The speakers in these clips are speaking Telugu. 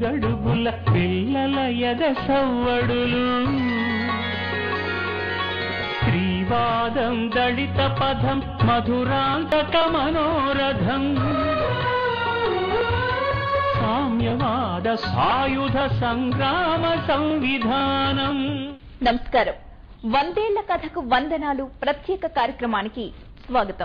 అడుగడుగుల పిల్లల ఎద సవ్వడులు శ్రీవాదం దళిత పదం మధురాంతక మనోరథం సామ్యవాద సాయుధ సంగ్రామ సంవిధానం నమస్కారం వందేళ్ల కథకు వందనాలు ప్రత్యేక కార్యక్రమానికి స్వాగతం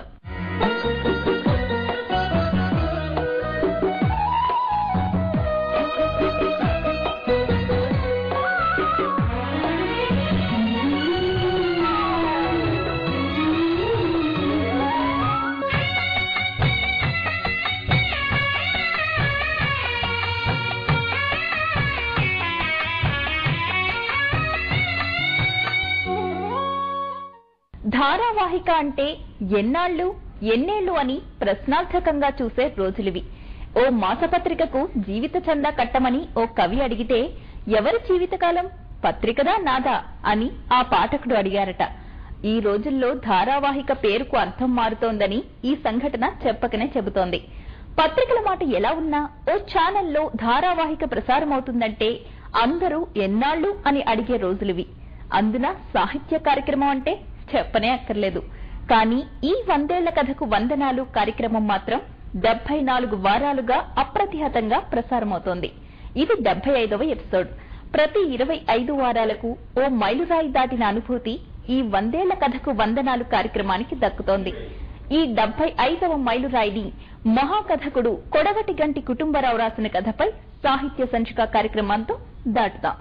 ధారావాహిక అంటే ఎన్నాళ్ళు ఎన్నేళ్లు అని ప్రశ్నార్థకంగా చూసే రోజులివి ఓ మాసపత్రికకు జీవిత చందా కట్టమని ఓ కవి అడిగితే ఎవరి జీవితకాలం పత్రికదా నాదా అని ఆ పాఠకుడు అడిగారట ఈ రోజుల్లో ధారావాహిక పేరుకు అర్థం మారుతోందని ఈ సంఘటన చెప్పకనే చెబుతోంది పత్రికల మాట ఎలా ఉన్నా ఓ ఛానల్లో ధారావాహిక ప్రసారమవుతుందంటే అందరూ ఎన్నాళ్ళు అని అడిగే రోజులివి అందున సాహిత్య కార్యక్రమం అంటే చెప్పనే అక్కర్లేదు కానీ ఈ వందేళ్ల కథకు వందనాలు కార్యక్రమం మాత్రం డెబ్బై నాలుగు వారాలుగా అప్రతిహతంగా ప్రసారమవుతోంది ఇది డెబ్బై ఐదవ ఎపిసోడ్ ప్రతి ఇరవై ఐదు వారాలకు ఓ మైలురాయి దాటిన అనుభూతి ఈ వందేళ్ల కథకు వందనాలు కార్యక్రమానికి దక్కుతోంది ఈ డెబ్బై ఐదవ మైలురాయిని మహాకథకుడు కొడవటి గంటి కుటుంబరావు రాసిన కథపై సాహిత్య సంచిక కార్యక్రమంతో దాటుతాం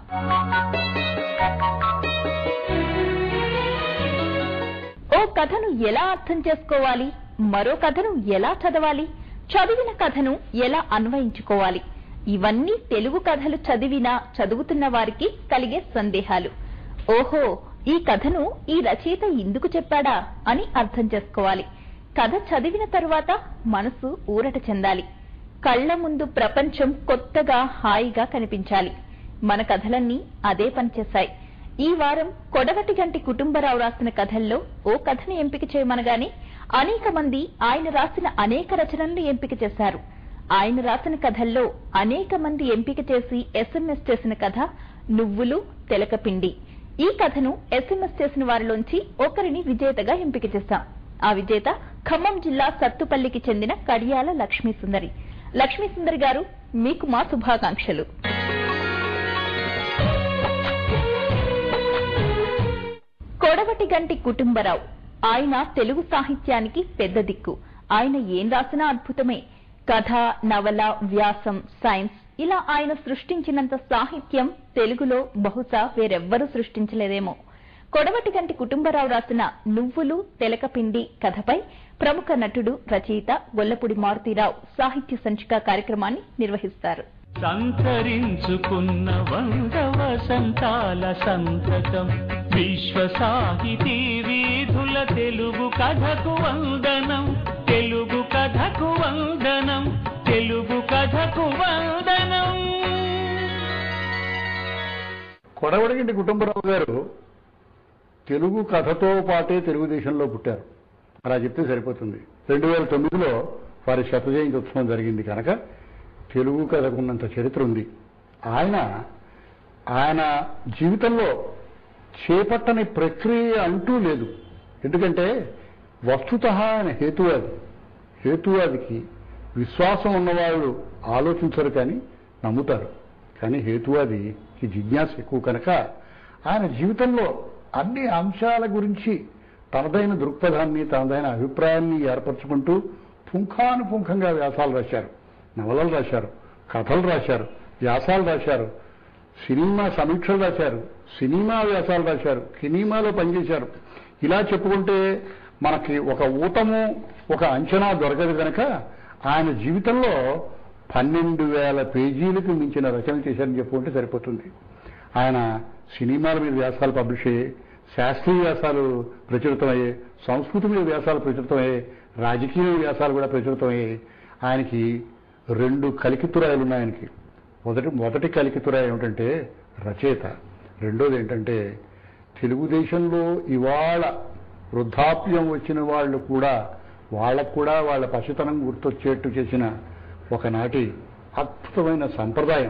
ఓ కథను ఎలా అర్థం చేసుకోవాలి మరో కథను ఎలా చదవాలి చదివిన కథను ఎలా అన్వయించుకోవాలి ఇవన్నీ తెలుగు కథలు చదివినా చదువుతున్న వారికి కలిగే సందేహాలు ఓహో ఈ కథను ఈ రచయిత ఇందుకు చెప్పాడా అని అర్థం చేసుకోవాలి కథ చదివిన తరువాత మనసు ఊరట చెందాలి కళ్ల ముందు ప్రపంచం కొత్తగా హాయిగా కనిపించాలి మన కథలన్నీ అదే పనిచేశాయి ఈ వారం కొడవటి గంటి కుటుంబరావు రాసిన కథల్లో ఓ కథను ఎంపిక చేయమనగానే అనేక మంది ఆయన రాసిన అనేక రచనలను ఎంపిక చేశారు ఆయన రాసిన కథల్లో అనేక మంది ఎంపిక చేసి ఎస్ఎంఎస్ చేసిన కథ నువ్వులు తెలకపిండి ఈ కథను ఎస్ఎంఎస్ చేసిన వారిలోంచి ఒకరిని విజేతగా ఎంపిక చేశాం ఆ విజేత ఖమ్మం జిల్లా సత్తుపల్లికి చెందిన కడియాల లక్ష్మీ సుందరి లక్ష్మీ సుందరి గారు మీకు మా శుభాకాంక్షలు కొడవటి గంటి కుటుంబరావు ఆయన తెలుగు సాహిత్యానికి పెద్ద దిక్కు ఆయన ఏం రాసినా అద్భుతమే కథ నవల వ్యాసం సైన్స్ ఇలా ఆయన సృష్టించినంత సాహిత్యం తెలుగులో బహుశా వేరెవ్వరూ సృష్టించలేదేమో కొడవటి గంటి కుటుంబరావు రాసిన నువ్వులు తెలకపిండి కథపై ప్రముఖ నటుడు రచయిత గొల్లపూడి మారుతీరావు సాహిత్య సంచిక కార్యక్రమాన్ని నిర్వహిస్తారు సంతరించుకున్న వంద వసంతాల సంతకం విశ్వ సాహితీ వీధుల తెలుగు కథకు వందనం తెలుగు కథకు వందనం తెలుగు కథకు వందనం కొడవడిగంటి కుటుంబరావు గారు తెలుగు కథతో పాటే తెలుగుదేశంలో పుట్టారు అలా చెప్తే సరిపోతుంది రెండు వేల తొమ్మిదిలో వారి శత జయంతి ఉత్సవం జరిగింది కనుక తెలుగు కథకు ఉన్నంత చరిత్ర ఉంది ఆయన ఆయన జీవితంలో చేపట్టని ప్రక్రియ అంటూ లేదు ఎందుకంటే వస్తుత ఆయన హేతువాది హేతువాదికి విశ్వాసం ఉన్నవాళ్ళు ఆలోచించరు కానీ నమ్ముతారు కానీ హేతువాదికి జిజ్ఞాస ఎక్కువ కనుక ఆయన జీవితంలో అన్ని అంశాల గురించి తనదైన దృక్పథాన్ని తనదైన అభిప్రాయాన్ని ఏర్పరచుకుంటూ పుంఖానుపుంఖంగా వ్యాసాలు రాశారు నవలలు రాశారు కథలు రాశారు వ్యాసాలు రాశారు సినిమా సమీక్షలు రాశారు సినిమా వ్యాసాలు రాశారు సినిమాలో పనిచేశారు ఇలా చెప్పుకుంటే మనకి ఒక ఊతము ఒక అంచనా దొరకదు కనుక ఆయన జీవితంలో పన్నెండు వేల పేజీలకు మించిన రచన చేశారని చెప్పుకుంటే సరిపోతుంది ఆయన సినిమాల మీద వ్యాసాలు పబ్లిష్ అయ్యాయి శాస్త్రీయ వ్యాసాలు ప్రచురితమయ్యాయి సంస్కృతి మీద వ్యాసాలు ప్రచురితమయ్యాయి రాజకీయ వ్యాసాలు కూడా ప్రచురితమయ్యాయి ఆయనకి రెండు కలికితురాయలు ఉన్నాయి ఆయనకి మొదటి మొదటి కలికితురాయి ఏమిటంటే రచయిత రెండోది ఏంటంటే తెలుగుదేశంలో ఇవాళ వృద్ధాప్యం వచ్చిన వాళ్ళు కూడా వాళ్ళకు కూడా వాళ్ళ పసితనం గుర్తొచ్చేట్టు చేసిన ఒకనాటి అద్భుతమైన సంప్రదాయం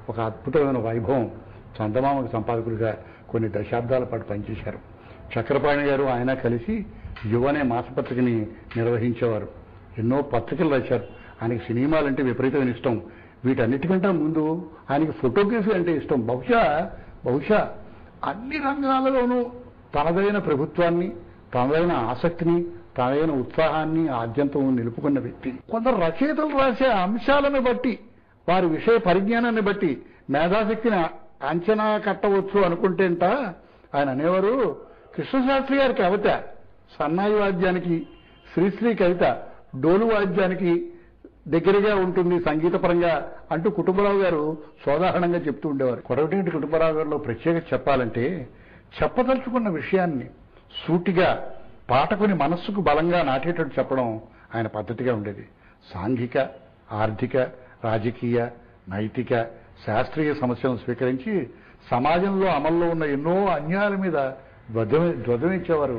ఒక అద్భుతమైన వైభవం చందమామకు సంపాదకుడిగా కొన్ని దశాబ్దాల పాటు పనిచేశారు చక్రపాణి గారు ఆయన కలిసి యువ అనే మాసపత్రికని నిర్వహించేవారు ఎన్నో పత్రికలు రాశారు ఆయనకి సినిమాలంటే విపరీతమైన ఇష్టం వీటన్నిటికంటే ముందు ఆయనకి ఫోటోగ్రఫీ అంటే ఇష్టం బహుశా బహుశా అన్ని రంగాలలోనూ తనదైన ప్రభుత్వాన్ని తనదైన ఆసక్తిని తనదైన ఉత్సాహాన్ని ఆద్యంతం నిలుపుకున్న వ్యక్తి కొందరు రచయితలు రాసే అంశాలను బట్టి వారి విషయ పరిజ్ఞానాన్ని బట్టి మేధాశక్తిని అంచనా కట్టవచ్చు అనుకుంటేంట ఆయన అనేవారు కృష్ణశాస్త్రి గారి కవిత సన్నాయి వాద్యానికి శ్రీశ్రీ కవిత డోలు వాద్యానికి దగ్గరగా ఉంటుంది సంగీతపరంగా అంటూ కుటుంబరావు గారు సోదాహరణంగా చెప్తూ ఉండేవారు కొరవటింటి కుటుంబరావు గారిలో ప్రత్యేక చెప్పాలంటే చెప్పదలుచుకున్న విషయాన్ని సూటిగా పాఠకుని మనస్సుకు బలంగా నాటేటట్టు చెప్పడం ఆయన పద్ధతిగా ఉండేది సాంఘిక ఆర్థిక రాజకీయ నైతిక శాస్త్రీయ సమస్యలను స్వీకరించి సమాజంలో అమల్లో ఉన్న ఎన్నో అన్యాయాల మీద ధ్వజం ధ్వజమిచ్చేవారు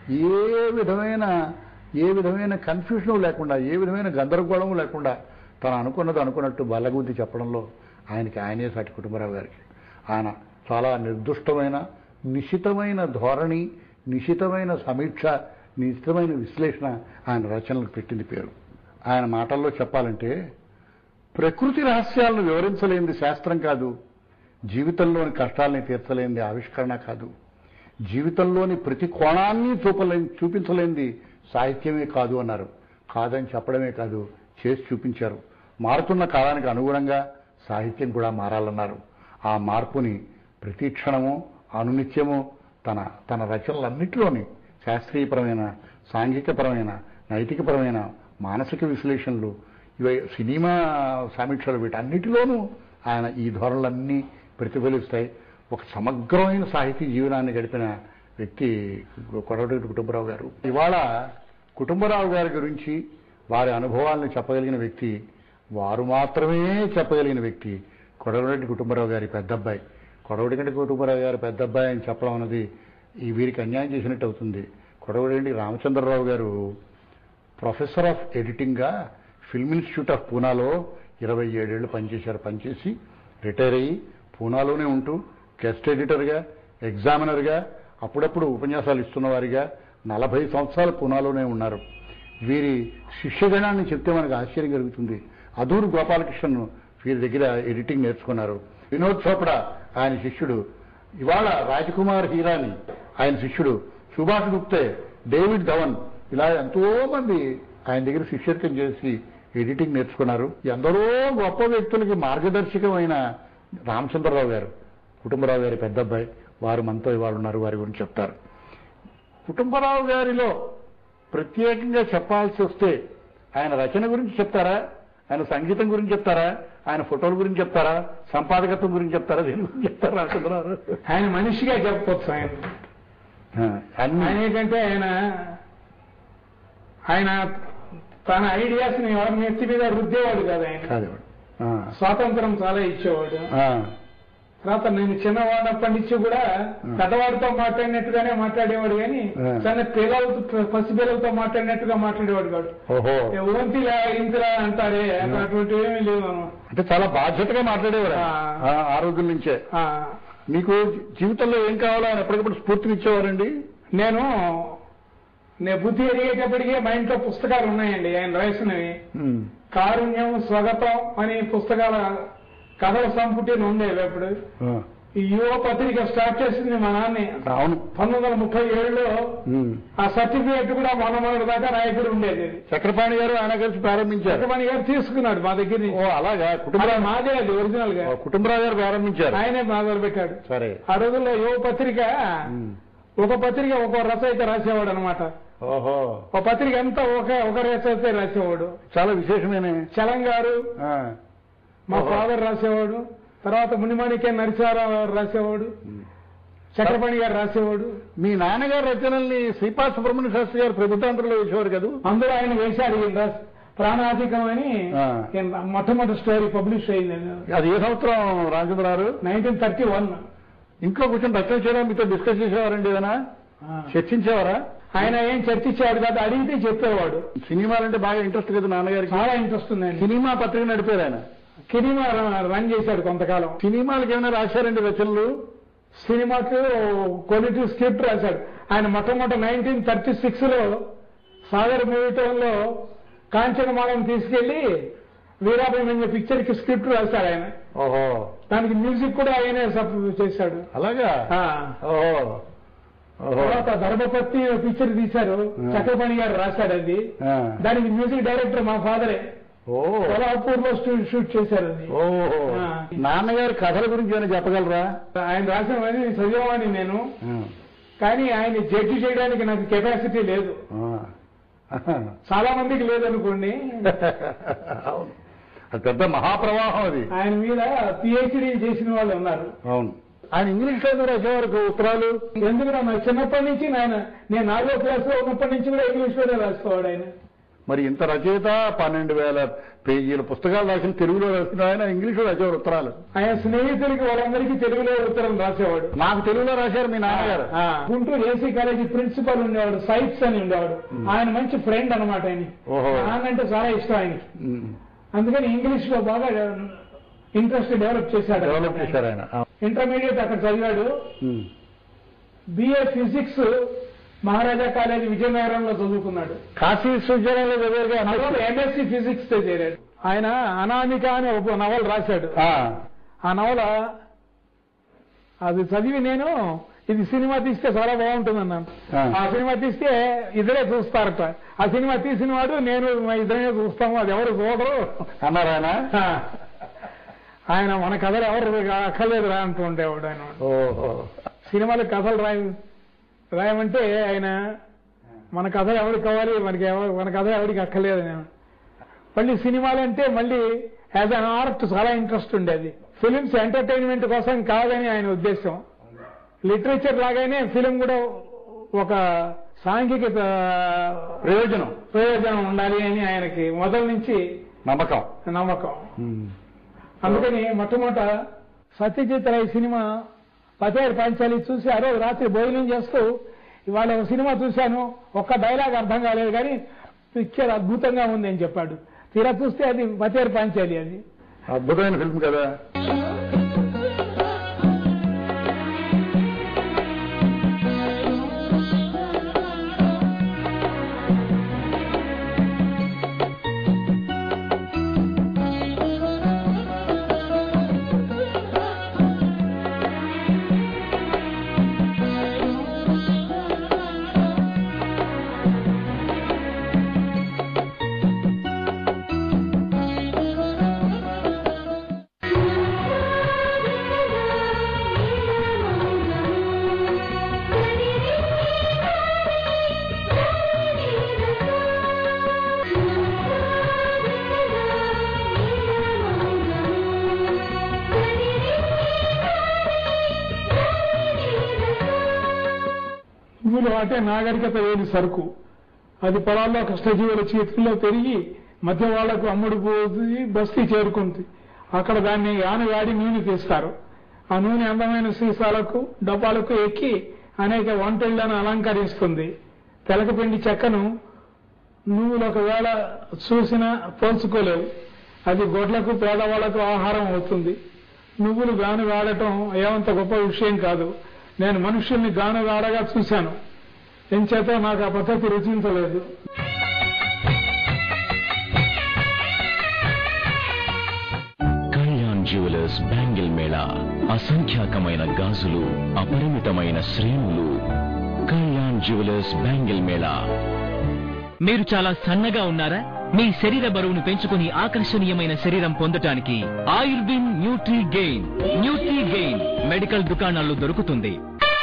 ఏ విధమైన ఏ విధమైన కన్ఫ్యూషన్ లేకుండా ఏ విధమైన గందరగోళం లేకుండా తను అనుకున్నది అనుకున్నట్టు బల్లగుద్ది చెప్పడంలో ఆయనకి ఆయనే సాటి కుటుంబరావు గారికి ఆయన చాలా నిర్దుష్టమైన నిశితమైన ధోరణి నిశితమైన సమీక్ష నిశితమైన విశ్లేషణ ఆయన రచనలకు పెట్టింది పేరు ఆయన మాటల్లో చెప్పాలంటే ప్రకృతి రహస్యాలను వివరించలేనిది శాస్త్రం కాదు జీవితంలోని కష్టాలని తీర్చలేనిది ఆవిష్కరణ కాదు జీవితంలోని ప్రతి కోణాన్ని చూపలే చూపించలేనిది సాహిత్యమే కాదు అన్నారు కాదని చెప్పడమే కాదు చేసి చూపించారు మారుతున్న కాలానికి అనుగుణంగా సాహిత్యం కూడా మారాలన్నారు ఆ మార్పుని ప్రతి క్షణము అనునిత్యము తన తన రచనలన్నింటిలోని శాస్త్రీయపరమైన సాంఘికపరమైన నైతికపరమైన మానసిక విశ్లేషణలు ఇవి సినిమా సమీక్షలు వీటన్నిటిలోనూ ఆయన ఈ ధోరణులన్నీ ప్రతిఫలిస్తాయి ఒక సమగ్రమైన సాహితీ జీవనాన్ని గడిపిన వ్యక్తి కొడవటి కుటుంబరావు గారు ఇవాళ కుటుంబరావు గారి గురించి వారి అనుభవాలను చెప్పగలిగిన వ్యక్తి వారు మాత్రమే చెప్పగలిగిన వ్యక్తి కొడవరెడ్డి కుటుంబరావు గారి పెద్దబ్బాయి కొడవటిగంటి కుటుంబరావు గారి పెద్దబ్బాయి అని చెప్పడం అన్నది ఈ వీరికి అన్యాయం చేసినట్టు అవుతుంది కొడవరెడ్డి రామచంద్రరావు గారు ప్రొఫెసర్ ఆఫ్ ఎడిటింగ్గా ఫిల్మ్ ఇన్స్టిట్యూట్ ఆఫ్ పూనాలో ఇరవై ఏడేళ్లు పనిచేశారు పనిచేసి రిటైర్ అయ్యి పూనాలోనే ఉంటూ గెస్ట్ ఎడిటర్గా ఎగ్జామినర్గా అప్పుడప్పుడు ఉపన్యాసాలు ఇస్తున్నవారిగా నలభై సంవత్సరాలు పూనాలోనే ఉన్నారు వీరి శిష్యగణాన్ని చెప్తే మనకు ఆశ్చర్యం కలుగుతుంది అదూరు గోపాలకృష్ణన్ వీరి దగ్గర ఎడిటింగ్ నేర్చుకున్నారు వినోద్ చోప్రా ఆయన శిష్యుడు ఇవాళ రాజకుమార్ హీరాని ఆయన శిష్యుడు సుభాష్ గుప్తే డేవిడ్ ధవన్ ఇలా ఎంతో మంది ఆయన దగ్గర శిష్యర్కం చేసి ఎడిటింగ్ నేర్చుకున్నారు ఎందరో గొప్ప వ్యక్తులకి మార్గదర్శకమైన రామచంద్రరావు గారు కుటుంబరావు గారి పెద్దబ్బాయి వారు మనతో ఇవాళ ఉన్నారు వారి గురించి చెప్తారు కుటుంబరావు గారిలో ప్రత్యేకంగా చెప్పాల్సి వస్తే ఆయన రచన గురించి చెప్తారా ఆయన సంగీతం గురించి చెప్తారా ఆయన ఫోటోల గురించి చెప్తారా సంపాదకత్వం గురించి చెప్తారా దేని గురించి చెప్తారా రామచంద్రరావు ఆయన మనిషిగా చెప్పవచ్చు ఆయన ఆ, అన్ని ఆయన ఏంటంటే ఆయన ఆయన తన ఐడియాస్ ని ఎవరి నెత్తి మీద రుద్దేవాడు కాదు ఆయన కాదు ఆ, స్వాతంత్రం చాలా ఇచ్చేవాడు ఆ, తర్వాత నేను చిన్నవాడప్పటి నుంచి కూడా పెద్దవాడితో మాట్లాడినట్టుగానే మాట్లాడేవాడు కానీ ఆ. చిన్న పిల్లలతో పసి పిల్లలతో మాట్లాడినట్టుగా మాట్లాడేవాడు కాదు ఓహో ఓంతిలా ఇంతిలా అంటారే అటువంటివి ఏమీ లేవు అన్నమాట. అంటే చాలా బాధ్యతగా మాట్లాడేవారు ఆయన. ఆ. ఆ, ఆ రోజుల నుంచే ఆ, మీకు జీవితంలో ఏం కావాలో ఆయన ఎప్పటికప్పుడు స్ఫూర్తినిచ్చేవారండి నేను నేను బుద్ధి ఎదిగేటప్పటికే మా ఇంట్లో పుస్తకాలు ఉన్నాయండి ఆయన రాసినవి ఉమ్, కారుణ్యం స్వాగతం అని పుస్తకాల కథల సంపుటి ఉండేవి అప్పుడు ఆ, ఈ యువ పత్రిక స్టార్ట్ చేసింది మా నాన్నే అవును పంతొమ్మిది వందల ముప్పై ఏడులో ఉమ్. ఆ సర్టిఫికేట్ కూడా మొన్న మొన్నటి దాకా నా దగ్గర ఉండేది చక్రపాణి గారు ఆయన కలిసి ప్రారంభించారు చక్రపాణి గారు తీసుకున్నాడు మా దగ్గర ఓ నుంచి అలాగా అలా కుటుంబరావు మాదే అది ఒరిజినల్ గా ఓ, కుటుంబరావు గారు ప్రారంభించారు ఆయనే మొదలు పెట్టాడు సరే ఆ రోజుల్లో యువ పత్రిక ఉమ్. ఒక పత్రిక ఒక రచయిత రాసేవాడు అనమాట ఓహో ఒక పత్రిక అంతా ఒక ఒక రచయిత రాసేవాడు చాలా విశేషమైన చలం గారు ఆ, మా ఓహో. ఫాదర్ రాసేవాడు తర్వాత మునిమాణిక్య నరసింహారావు గారు రాసేవాడు చక్రపాణి గారు రాసేవాడు మీ నాన్నగారు రచనల్ని శ్రీపాద సుబ్రహ్మణ్య శాస్త్రి గారు ప్రభుత్వాంతరంలో వేసేవారు కదా అందులో ఆయన వేశాడు ఈయన రాసి ప్రాణాధికం అని ఆ. ఈయన మొట్టమొదటి స్టోరీ పబ్లిష్ అయింది అది ఏ సంవత్సరం రామచంద్రరావు నైన్టీన్ థర్టీ వన్ ఇంట్లో కూర్చొని రచన చేయడం మీతో డిస్కస్ చేసేవారండి ఏదైనా చర్చించేవారా ఆయన ఏం చర్చించాడు కదా అడిగితే చెప్పేవాడు సినిమాలంటే బాగా ఇంట్రెస్ట్ కదా నాన్నగారికి చాలా ఇంట్రెస్ట్ ఉందండి సినిమా పత్రిక నడిపారు ఆయన సినిమా రన్ చేశాడు కొంతకాలం సినిమాలకు ఏమైనా రాశారండి రచనలు సినిమాకు కొన్ని స్క్రిప్ట్ రాశాడు ఆయన మొట్టమొదటి నైన్టీన్ థర్టీ సిక్స్ లో సాగర్ మూవీ టౌన్ లో కాంచనమాలను తీసుకెళ్లి వీరాభయం అనే పిక్చర్ కి స్క్రిప్ట్ రాశాడు ఆయన ఓహో దానికి మ్యూజిక్ కూడా ఆయనే సప్ చేశాడు అలాగా ఆ. ఓహో ఓహో తర్వాత ధర్మపత్ని పిక్చర్ తీశారు ఆ. చక్రపాణి గారు రాశాడు అది ఆ. దానికి మ్యూజిక్ డైరెక్టర్ మా ఫాదరే ఓ కొల్హాపూర్ లో షూట్ చేశారు అది ఓహో ఆ. నాన్నగారి కథల గురించి ఏమైనా చెప్పగలరా ఆయన రాసినవన్నీ చదివేవాడిని నేను ఆ. కానీ ఆయన జడ్జి చేయడానికి నాకు కెపాసిటీ లేదు ఆ. చాలా మందికి లేదనుకోండి అవును అది పెద్ద మహాప్రవాహం అది ఆయన మీద పిహెచ్డీ చేసిన వాళ్ళు ఉన్నారు అవును ఆయన ఇంగ్లీష్ లో రాసేవారు ఉత్తరాలు ఎందుకంటే నాకు చిన్నప్పటి నుంచి ఆయన నేను నాలుగో క్లాస్ లో ఉన్నప్పటి నుంచి కూడా ఇంగ్లీష్ లోనే రాసుకోవాడు ఆయన మరి ఇంత రచయిత పన్నెండు వేల పేజీల పుస్తకాలు రాసిన తెలుగులో రాసిన ఆయన ఇంగ్లీష్లో రాసేవారు ఉత్తరాలు ఆయన స్నేహితులకి వాళ్ళందరికీ తెలుగులో ఉత్తరం రాసేవాడు నాకు తెలుగులో రాశారు మీ నాన్నగారు ఆ, గుంటూరు ఏసీ కాలేజీ ప్రిన్సిపల్ ఉండేవాడు సైట్స్ అని ఉండేవాడు ఆయన మంచి ఫ్రెండ్ అనమాట ఆయన ఓహో. నాన్నంటే చాలా ఇష్టం ఆయనకి ఉమ్. అందుకని ఇంగ్లీష్ లో బాగా ఇంట్రెస్ట్ డెవలప్ చేశాడు డెవలప్ చేశారు ఆయన ఆ. ఇంటర్మీడియట్ అక్కడ చదివాడు ఉమ్. బిఏ ఫిజిక్స్ మహారాజా కాలేజీ విజయనగరంలో చదువుకున్నాడు కాశీ విశ్వవిద్యాలయంలో చదివారుగా తర్వాత ఎంఎస్సి ఫిజిక్స్ తో చేరాడు ఆయన అనామిక అని ఒక నవల రాశాడు ఆ. ఆ నవల అది చదివి నేను ఇది సినిమా తీస్తే చాలా బాగుంటుంది అన్నాను ఆ. ఆ సినిమా తీస్తే ఇద్దరే చూస్తారట ఆ సినిమా తీసిన వాడు నేను మా ఇద్దరే చూస్తాము అది ఎవరు చూడరు అన్నారు ఆయన ఆ. ఆయన మన కథలు ఎవరు అక్కర్లేదు రా అంటూ ఉండేవాడు ఆయన ఓహో సినిమాలు కథలు రాయ రాయమంటే ఆయన మన కథలు ఎవరికి కావాలి మనకి ఎవ- మన కథ ఎవరికి అక్కర్లేదు నేను మళ్ళీ సినిమాలు అంటే మళ్ళీ యాజ్ అన్ ఆర్ట్ చాలా ఇంట్రెస్ట్ ఉండేది ఫిలిమ్స్ ఎంటర్టైన్మెంట్ కోసం కాదని ఆయన ఉద్దేశం లిటరేచర్ లాగానే ఫిలిం కూడా ఒక సాంఘిక ప్రయోజనం ప్రయోజనం ఉండాలి అని ఆయనకి మొదల నుంచి నమ్మకం నమ్మకం ఉమ్. అందుకని మొట్టమొదట సత్యజిత్ రాయ్ సినిమా పతేరు పాంచాలి చూసి ఆ రోజు రాత్రి భోజనం చేస్తూ ఇవాళ ఒక సినిమా చూశాను ఒక్క డైలాగ్ అర్థం కాలేదు కానీ పిక్చర్ అద్భుతంగా ఉంది అని చెప్పాడు తీరా చూస్తే అది పతేరు పాంచాలి అది అద్భుతమైన ఫిల్మ్ కదా పువ్వులు అంటే నాగరికత లేని సరుకు అది పొలాల్లో కష్టజీవుల చేతుల్లో పెరిగి మధ్య వాళ్లకు అమ్ముడు పోయి బస్తీ చేరుకుంది అక్కడ దాన్ని ఆనగాడి నూనె తీస్తారు ఆ నూనె అందమైన సీసాలకు డబ్బాలకు ఎక్కి అనేక వంటళ్లను అలంకరిస్తుంది తెలకపిండి చెక్కను నువ్వులు ఒకవేళ చూసినా పోల్చుకోలేవు అది గొడ్లకు పేదవాళ్లకు ఆహారం అవుతుంది నువ్వులు గాను వాడటం ఏమంత గొప్ప విషయం కాదు నేను మనుషుల్ని గాను వాడగా చూశాను ఎంచేత నాకు ఆ పద్ధతి రుచించలేదు కళ్యాణ్ జ్యువెలర్స్ బ్యాంగిల్ మేళా అసంఖ్యాకమైన గాజులు అపరిమితమైన శ్రేణులు కళ్యాణ్ జ్యువెలర్స్ బ్యాంగిల్ మేళా మీరు చాలా సన్నగా ఉన్నారా మీ శరీర బరువును పెంచుకుని ఆకర్షణీయమైన శరీరం పొందటానికి Ayurbin nutri gain nutri gain medical దుకాణాల్లో దొరుకుతుంది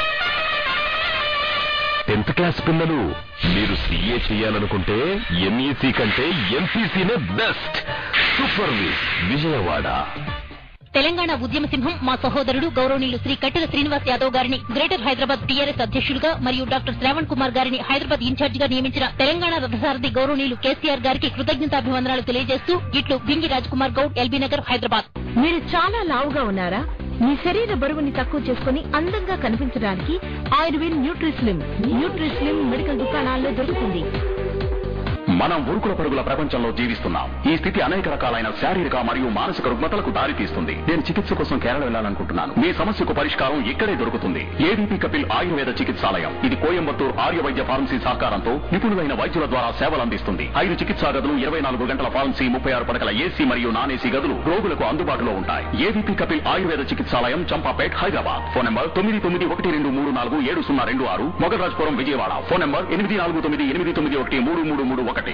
టెన్త్ క్లాస్ పిల్లలు మీరు సీఏ చేయాలనుకుంటే ఎంఈసీ కంటే ఎంపీసీనే బెస్ట్ సూపర్ విజయవాడ తెలంగాణ ఉద్యమ సింహం మా సహోదరుడు గౌరవనీయులు శ్రీ కట్టెల శ్రీనివాస్ యాదవ్ గారిని గ్రేటర్ హైదరాబాద్ టీఆర్ఎస్ అధ్యక్షులుగా మరియు డాక్టర్ శ్రావణ్ కుమార్ గారిని హైదరాబాద్ ఇన్ఛార్జ్ గా నియమించిన తెలంగాణ రథసారథి గౌరవనీయులు కేసీఆర్ గారికి కృతజ్ఞతాభివందనాలు తెలియజేస్తూ ఇట్లు భింగి రాజ్ కుమార్ గౌడ్ ఎల్బీ నగర్ హైదరాబాద్ మీరు చాలా లావుగా ఉన్నారా మీ శరీర బరువుని తక్కువ చేసుకుని అందంగా కనిపించడానికి ఆయుర్వేద్ న్యూట్రిస్లిమ్ న్యూట్రిస్లిమ్ మెడికల్ దుకాణాల్లో దొరుకుతుంది మనం ఉరుకుల పరుగుల ప్రపంచంలో జీవిస్తున్నాం ఈ స్థితి అనేక రకాలైన శారీరక మరియు మానసిక రుగ్మతలకు దారితీస్తుంది నేను చికిత్స కోసం కేరళ వెళ్ళాలనుకుంటున్నాను మీ సమస్యకు పరిష్కారం ఇక్కడే దొరుకుతుంది ఏబీపీ కపిల్ ఆయుర్వేద చికిత్సాలయం ఇది కోయంబత్తూర్ ఆర్య వైద్య ఫార్మసీ సహకారంతో నిపుణులైన వైద్యుల ద్వారా సేవలు అందిస్తుంది ఐదు చికిత్సా గదులు ఇరవై నాలుగు గంటల ఫార్మసీ ముప్పై ఆరు పడకల ఏసీ మరియు నాన్ ఏసీ గదులు రోగులకు అందుబాటులో ఉంటాయి ఏబీపీ కపిల్ ఆయుర్వేద చికిత్సాలయం చంపాపేట్ హైదరాబాద్ ఫోన్ నంబర్ తొమ్మిది తొమ్మిది ఒకటి రెండు మూడు నాలుగు ఏడు సున్నా రెండు ఆరు మొగరాజ్పురం విజయవాడ ఫోన్ నంబర్ ఎనిమిది నాలుగు తొమ్మిది ఎనిమిది తొమ్మిది ఒకటి మూడు మూడు మూడు ఒకటి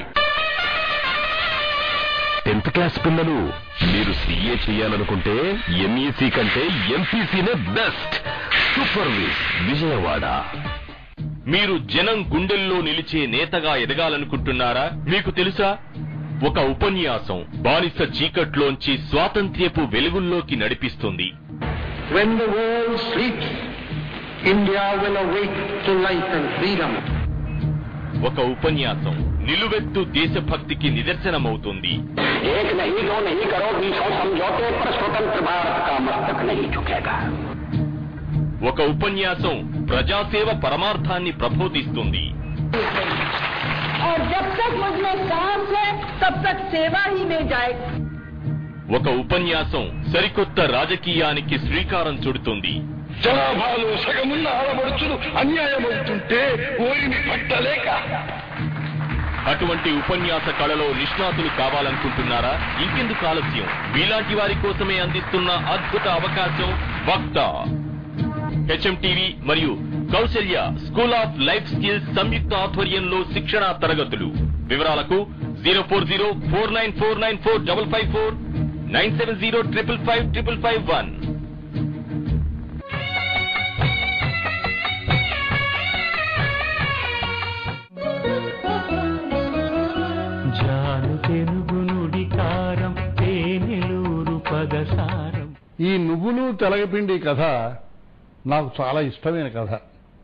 టెన్త్ క్లాస్ పిల్లలు మీరు సీఏ చేయాలనుకుంటే ఎంఈసీ కంటే ఎంపీసీనే బెస్ట్ సూపర్ విజ్ విజయవాడ మీరు జనం గుండెల్లో నిలిచే నేతగా ఎదగాలనుకుంటున్నారా మీకు తెలుసా ఒక ఉపన్యాసం బానిస చీకట్లోంచి స్వాతంత్ర్యపు వెలుగుల్లోకి నడిపిస్తుంది When the world sleeps, India will awake to life and freedom. ఒక ఉపన్యాసం నిలువెత్తు దేశభక్తికి నిదర్శనమవుతుంది एक नहीं दो नहीं करोगी सौ समझौते पर स्वतंत्र भारत का मस्तक नहीं झुकेगा ఒక ఉపన్యాసం ప్రజాసేవ పరమార్థాన్ని ప్రబోధిస్తుంది और जब तक मुझमें सांस है तब तक सेवा ही में जाए ఒక ఉపన్యాసం సరికొత్త రాజకీయానికి శ్రీకారం చుడుతుంది జనాభాలో సగమున్న ఆడబడుచులు అన్యాయమవుతుంటే ఓరిని పట్టలేక అటువంటి ఉపన్యాస కళలో నిష్ణాతులు కావాలనుకుంటున్నారా ఇంకెందుకు ఆలస్యం మీలాంటి వారి కోసమే అందిస్తున్న అద్భుత అవకాశం వక్త హెచ్ఎంటీవీ మరియు Kaushalya school of life skills సంయుక్త ఆధ్వర్యంలో శిక్షణా తరగతులు వివరాలకు zero four zero four nine four nine four double five four nine seven zero triple five triple five one జాను తెలుగు నుడి కారం తేనెలూరు పదసారం ఈ నువ్వులు తెలగపిండి కథ నాకు చాలా ఇష్టమైన కథ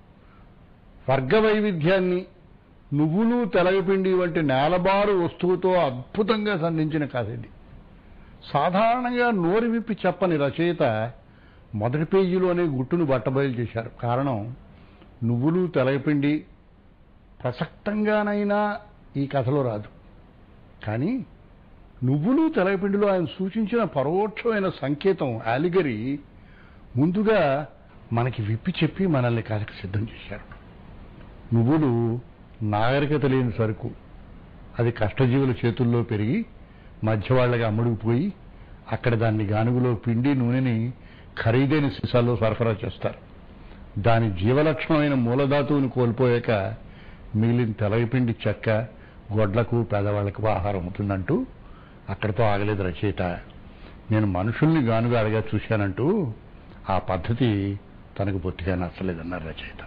వర్గ వైవిధ్యాన్ని నువ్వులు తెలగపిండి వంటి నేలబారు వస్తువుతో అద్భుతంగా సంధించిన కథ ఇది సాధారణంగా నోరు విప్పి చెప్పని రచయిత మొదటి పేజీలోనే గుట్టును బట్టబయలు చేశారు కారణం నువ్వులు తెలగపిండి ప్రసక్తంగానైనా ఈ కథలో రాదు కానీ నువ్వులు తెలగపిండిలో ఆయన సూచించిన పరోక్షమైన సంకేతం ఆలిగరి ముందుగా మనకి విప్పి చెప్పి మనల్ని కథకు సిద్ధం చేశారు నువ్వులు నాగరికత లేని సరుకు అది కష్టజీవుల చేతుల్లో పెరిగి మధ్యవాళ్లగా అమ్ముడుకుపోయి అక్కడ దాన్ని గానుగులో పిండి నూనెని ఖరీదైన సీసాల్లో సరఫరా చేస్తారు దాని జీవలక్షణమైన మూలధాతువుని కోల్పోయాక మిగిలిన తెలగపిండి చెక్క గొడ్లకు పేదవాళ్లకు ఆహారం అవుతుందంటూ అక్కడితో ఆగలేదు రచయిత నేను మనుషుల్ని గానుగా అడగా చూశానంటూ ఆ పద్ధతి తనకు బొత్తిగా నచ్చలేదన్నారు రచయిత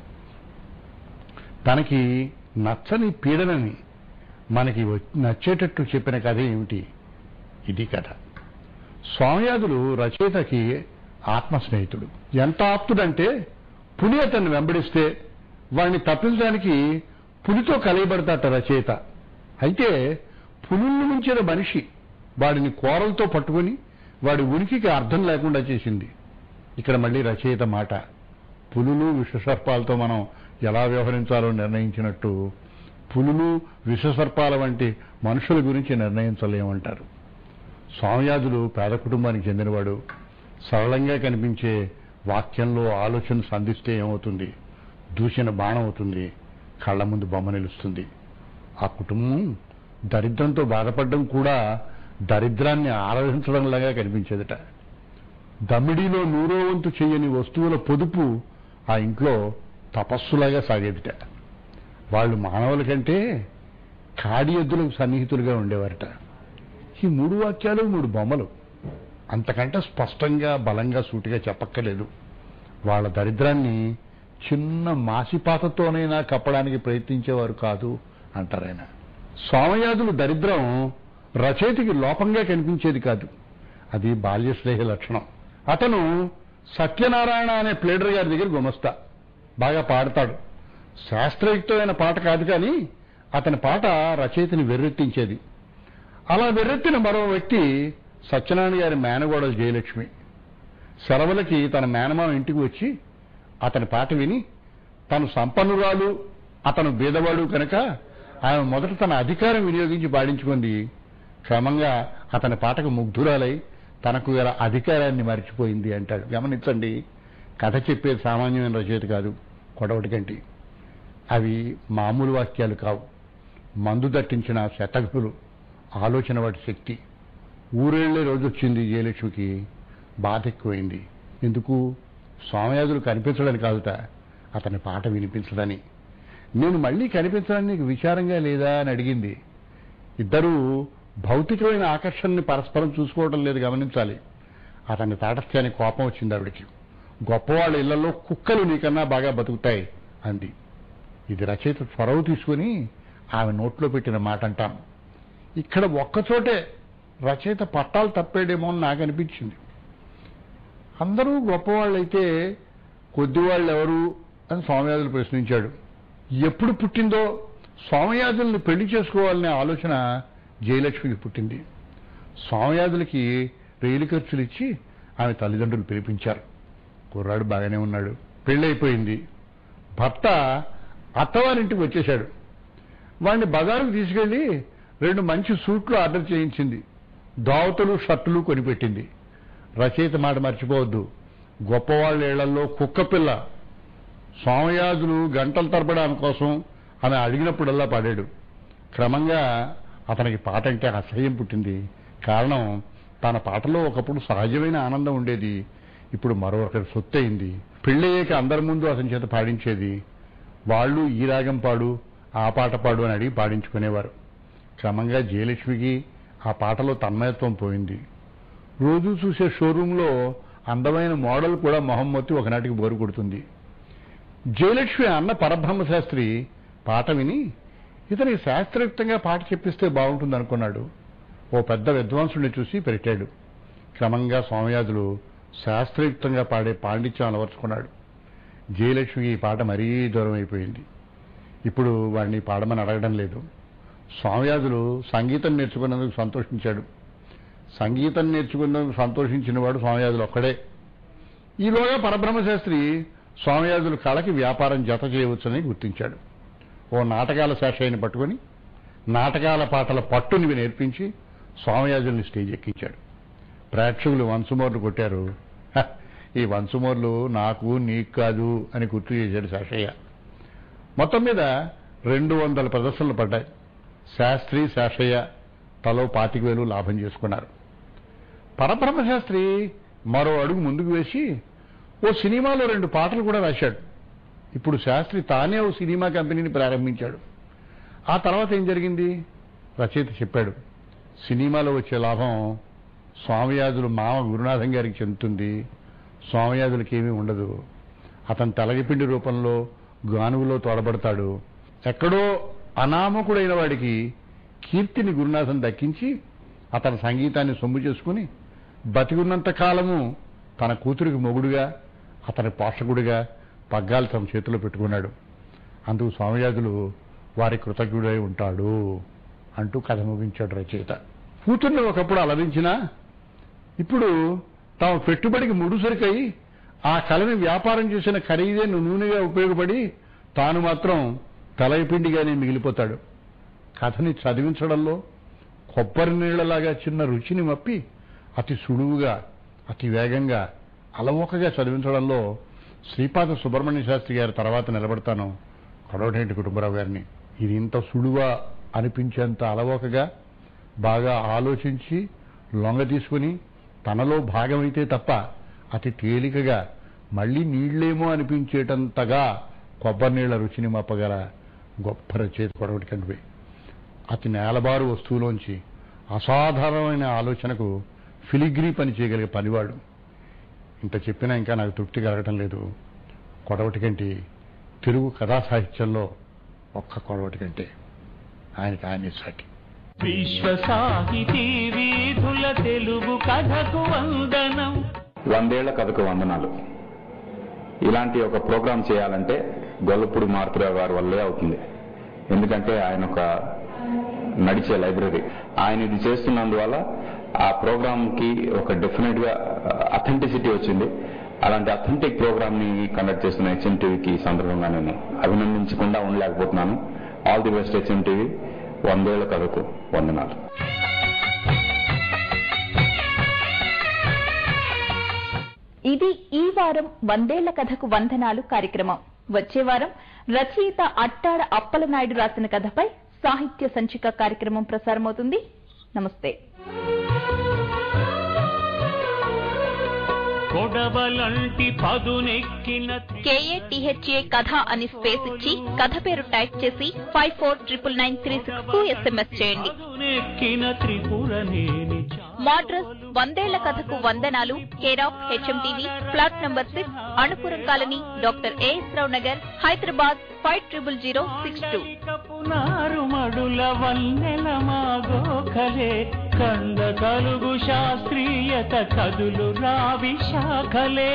తనకి నచ్చని పీడనని మనకి వ- నచ్చేటట్టు చెప్పిన కథ ఏమిటి ఇది కథ స్వామియాదులు రచయితకి ఆత్మ స్నేహితుడు ఎంత ఆప్తుడంటే పులి అతన్ని వెంబడిస్తే వాడిని తప్పించడానికి పులితో కలయబడతాట రచయిత అయితే పులుల్ని మించిన మనిషి వాడిని కోరలతో పట్టుకొని వాడి ఉనికికి అర్థం లేకుండా చేసింది ఇక్కడ మళ్ళీ రచయిత మాట పులులు విషసర్పాలతో మనం ఎలా వ్యవహరించాలో నిర్ణయించినట్టు పులులు విషసర్పాల వంటి మనుషుల గురించి నిర్ణయించలేమంటారు స్వామియాదులు పేద కుటుంబానికి చెందినవాడు సరళంగా కనిపించే వాక్యంలో ఆలోచన సంధిస్తే ఏమవుతుంది దూషణ బాణం అవుతుంది కళ్ళ ముందు బొమ్మ నిలుస్తుంది ఆ కుటుంబం దరిద్రంతో బాధపడడం కూడా దరిద్రాన్ని ఆరాధించడంలాగా కనిపించేదట దమిడిలో నూరో వంతు చేయని వస్తువుల పొదుపు ఆ ఇంట్లో తపస్సులాగా సాగేదిట వాళ్ళు మానవుల కంటే కాడి ఎద్దులకు సన్నిహితులుగా ఉండేవారట ఈ మూడు వాక్యాలు మూడు బొమ్మలు అంతకంటే స్పష్టంగా బలంగా సూటిగా చెప్పక్కర్లేదు వాళ్ళ దరిద్రాన్ని చిన్న మాసిపాతతోనైనా కప్పడానికి ప్రయత్నించేవారు కాదు అంటారు ఆయన సోమయాదులు దరిద్రం రచయితకి లోపంగా కనిపించేది కాదు అది బాల్యశ్రేహ లక్షణం అతను సత్యనారాయణ అనే ప్లేడర్ గారి దగ్గర గుమస్తా బాగా పాడతాడు శాస్త్రయుక్తమైన పాట కాదు కానీ అతని పాట రచయితని వెర్రెత్తించేది అలా వెర్రెత్తిన మరో వ్యక్తి సత్యనారాయణ గారి మేనగోడలు జయలక్ష్మి సెలవులకి తన మేనమామ ఇంటికి వచ్చి అతని పాట విని తను సంపన్నురాలు అతను బీదవాడు కనుక ఆమె మొదట తన అధికారం వినియోగించి పాడించుకుంది క్రమంగా అతని పాటకు ముగ్ధురాలై తనకు గల అధికారాన్ని మర్చిపోయింది అంటాడు గమనించండి కథ చెప్పేది సామాన్యమైన రచయిత కాదు కొడవటికంటి అవి మామూలు వాక్యాలు కావు మందు దట్టించిన శతఘ్నులు ఆలోచన వాటి శక్తి ఊరేళ్లే రోజు వచ్చింది జయలక్ష్మికి బాధ ఎక్కువైంది ఎందుకు స్వామయాజులు కనిపించడని కాదుట అతని పాట వినిపించదని నేను మళ్ళీ కనిపించడానికి నీకు విచారంగా లేదా అని అడిగింది ఇద్దరూ భౌతికమైన ఆకర్షణని పరస్పరం చూసుకోవడం లేదు గమనించాలి అతని తాటస్థ్యానికి కోపం వచ్చింది ఆవిడికి గొప్పవాళ్ళ ఇళ్లలో కుక్కలు నీకన్నా బాగా బతుకుతాయి అంది ఇది రచయిత చొరవ తీసుకుని ఆమె నోట్లో పెట్టిన మాట అంటాను ఇక్కడ ఒక్కచోటే రచయిత పట్టాలు తప్పేడేమో అని నాకు అనిపించింది అందరూ గొప్పవాళ్ళైతే కొద్దివాళ్ళు ఎవరు అని స్వామియాజులు ప్రశ్నించాడు ఎప్పుడు పుట్టిందో స్వామియాజుల్ని పెళ్లి చేసుకోవాలనే ఆలోచన జయలక్ష్మికి పుట్టింది స్వామియాజులకి రైలు ఖర్చులు ఇచ్చి ఆమె తల్లిదండ్రులు పిలిపించారు కుర్రాడు బాగానే ఉన్నాడు పెళ్ళైపోయింది భర్త అత్తవారింటికి వచ్చేశాడు వాడిని బజారుకు తీసుకెళ్లి రెండు మంచి సూట్లు ఆర్డర్ చేయించింది దావతలు షర్టులు కొనిపెట్టింది రచయిత మాట మర్చిపోవద్దు గొప్పవాళ్ళ ఇళ్లలో కుక్కపిల్ల స్వామయాజులు గంటల తరబడి ఆమె కోసం ఆమె అడిగినప్పుడల్లా పాడాడు క్రమంగా అతనికి పాట అంటే అసహ్యం పుట్టింది కారణం తన పాటలో ఒకప్పుడు సహజమైన ఆనందం ఉండేది ఇప్పుడు మరొకరి సొత్తు అయింది పెళ్ళయ్యాక అందరి ముందు అతని చేత పాడించేది వాళ్ళు ఈ రాగం పాడు ఆ పాట పాడు అని అడిగి పాడించుకునేవారు క్రమంగా జయలక్ష్మికి ఆ పాటలో తన్మయత్వం పోయింది రోజు చూసే షోరూంలో అందమైన మోడల్ కూడా మొహమ్మతి ఒకనాటికి బోరు కొడుతుంది జయలక్ష్మి అన్న పరబ్రహ్మ శాస్త్రి పాట విని ఇతనికి శాస్త్రయుక్తంగా పాట చెప్పిస్తే బాగుంటుంది అనుకున్నాడు ఓ పెద్ద విద్వాంసుడిని చూసి పెట్టాడు క్రమంగా స్వామియాజులు శాస్త్రయుక్తంగా పాడే పాండిత్యం అలవర్చుకున్నాడు జయలక్ష్మికి ఈ పాట మరీ దూరం అయిపోయింది ఇప్పుడు వాడిని పాడమని అడగడం లేదు స్వామియాజులు సంగీతం నేర్చుకున్నందుకు సంతోషించాడు సంగీతం నేర్చుకున్నందుకు సంతోషించిన వాడు స్వామియాజులు ఒక్కడే ఈలోగా పరబ్రహ్మశాస్త్రి స్వామియాజులు కళకి వ్యాపారం జత చేయవచ్చని గుర్తించాడు ఓ నాటకాల శాషయ్యని పట్టుకుని నాటకాల పాటల పట్టుని నేర్పించి స్వామియాజుల్ని స్టేజ్ ఎక్కించాడు ప్రేక్షకులు వంశమోర్లు కొట్టారు "హ, ఈ వంశమోర్లు నాకు నీకు కాదు అని గుర్తు చేశాడు శాషయ్య మొత్తం మీద రెండు వందల ప్రదర్శనలు పడ్డాయి శాస్త్రి శాషయ్య తలో పాతిక వేలు లాభం చేసుకున్నారు పరబ్రహ్మ శాస్త్రి మరో అడుగు ముందుకు వేసి ఓ సినిమాలో రెండు పాటలు కూడా రాశాడు ఇప్పుడు శాస్త్రి తానే ఓ సినిమా కంపెనీని ప్రారంభించాడు ఆ తర్వాత ఏం జరిగింది రచయిత చెప్పాడు సినిమాలో వచ్చే లాభం స్వామియాజులు మామ గురునాథం గారికి చెందుతుంది స్వామియాజులకి ఏమీ ఉండదు అతను తలగిపిండి రూపంలో గానువులో తోడబడతాడు ఎక్కడో అనామకుడైన వాడికి కీర్తిని గురునాథం దక్కించి అతని సంగీతాన్ని సొమ్ము చేసుకుని బతికున్నంత కాలము తన కూతురికి మొగుడుగా అతని పోషకుడిగా పగ్గాలు తమ చేతిలో పెట్టుకున్నాడు అందుకు స్వామియాజులు వారి కృతజ్ఞుడై ఉంటాడు అంటూ కథ ముగించాడు రచయిత కూతుర్ని ఒకప్పుడు అలరించినా ఇప్పుడు తాము పెట్టుబడికి ముడుసరికై ఆ కళని వ్యాపారం చేసిన ఖరీదైన నూనెగా ఉపయోగపడి తాను మాత్రం తలైపిండిగానే మిగిలిపోతాడు కథని చదివించడంలో కొబ్బరి నీళ్లలాగా చిన్న రుచిని మప్పి అతి సులువుగా అతి వేగంగా అలవోకగా చదివించడంలో శ్రీపాద సుబ్రహ్మణ్య శాస్త్రి గారి తర్వాత నిలబడతాను కొడవటేంటి కుటుంబరావు గారిని ఇది ఇంత సులువా అనిపించేంత అలవోకగా బాగా ఆలోచించి లొంగ తీసుకుని తనలో భాగమైతే తప్ప అతి తేలికగా మళ్ళీ నీళ్లేమో అనిపించేటంతగా కొబ్బరి నీళ్ల రుచిని మప్పగల గొప్ప రచయిత కొడవటి కంటిపై అతి నేలబారు వస్తువులోంచి అసాధారణమైన ఆలోచనకు ఫిలిగ్రీ పని చేయగలిగే పనివాడు ఇంత చెప్పినా ఇంకా నాకు తృప్తి కలగటం లేదు కొడవటి కంటి తెలుగు కథా సాహిత్యంలో ఒక్క కొడవటి కంటే ఆయనకి ఆయన సాటి విశ్వ సాహితీ వీధుల తెలుగు కథకు వందనం వందేళ్ల కథకు వందనాలు ఇలాంటి ఒక ప్రోగ్రాం చేయాలంటే గొల్లపూడి మారుతిరావు గారి వల్లే అవుతుంది ఎందుకంటే ఆయన ఒక నడిచే లైబ్రరీ ఆయన ఇది చేస్తున్నందువల్ల ఆ ప్రోగ్రామ్ కి ఒక డెఫినెట్ గా అథెంటిసిటీ వచ్చింది అలాంటి అథెంటిక్ ప్రోగ్రామ్ ని కండక్ట్ చేస్తున్న హెచ్ఎం టీవీకి ఈ సందర్భంగా నేను అభినందించకుండా ఉండలేకపోతున్నాను all the best HM TV వందేళ్ల కథకు వందనాలు ఇది ఈ వారం వందేళ్ల కథకు వందనాలు కార్యక్రమం వచ్చే వారం రచయిత అట్టాడ అప్పలనాయుడు రాసిన కథపై సాహిత్య సంచిక కార్యక్రమం ప్రసారమవుతుంది నమస్తే కొడవలంటి పదునెక్కిన కేఏటీహెచ్ఏ కథ అని స్పేస్ ఇచ్చి కథ పేరు టైప్ చేసి five four triple nine three six కు ఎస్ఎంఎస్ చేయండి పదునెక్కిన త్రిపురనేని మాడ్రస్ వందేళ్ల కథకు వందనాలు care of HMTV plot number six Anupuram colony doctor AS Rao Nagar Hyderabad five triple zero six two నారుమడుల వన్నెల మాగోఖలే కంద కలుగు శాస్త్రీయత కదులు రావి శాఖలే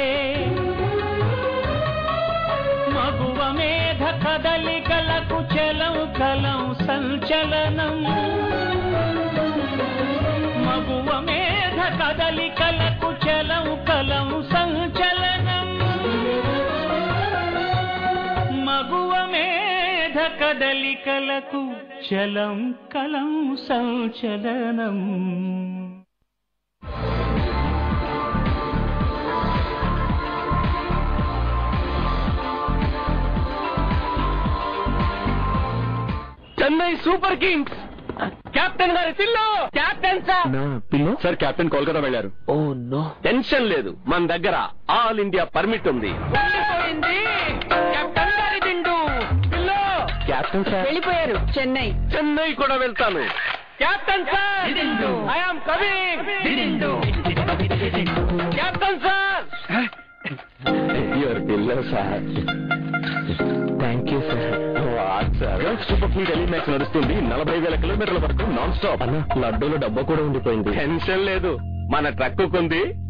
మగువ మేధ కదలికలకు చలం కలం సంచలనం మగువ మేధ కదలికలకు చలం కలం సంచలనం మగువ మేధ కదలికలకు చలం కలం సంచలనం చెన్నై సూపర్ కింగ్స్ కెప్టెన్ గారి pillow captain sir pillow sir captain Kolkata వెళ్ళారు ఓ నో టెన్షన్ లేదు మన దగ్గర ఆల్ ఇండియా పర్మిట్ ఉంది కెప్టెన్ గారి దిండు పిల్లు కెప్టెన్ సార్ వెళ్ళిపోయారు చెన్నై చెన్నై కూడా వెళ్తాను captain sir I'm coming captain sir your pillow sir thank you sir sir super feed Elimax నడుస్తుంది నలభై వేల కిలోమీటర్ల వరకు నాన్ స్టాప్ అన్న లడ్డూలో డబ్బా కూడా ఉండిపోయింది టెన్షన్ లేదు మన ట్రక్ కొంది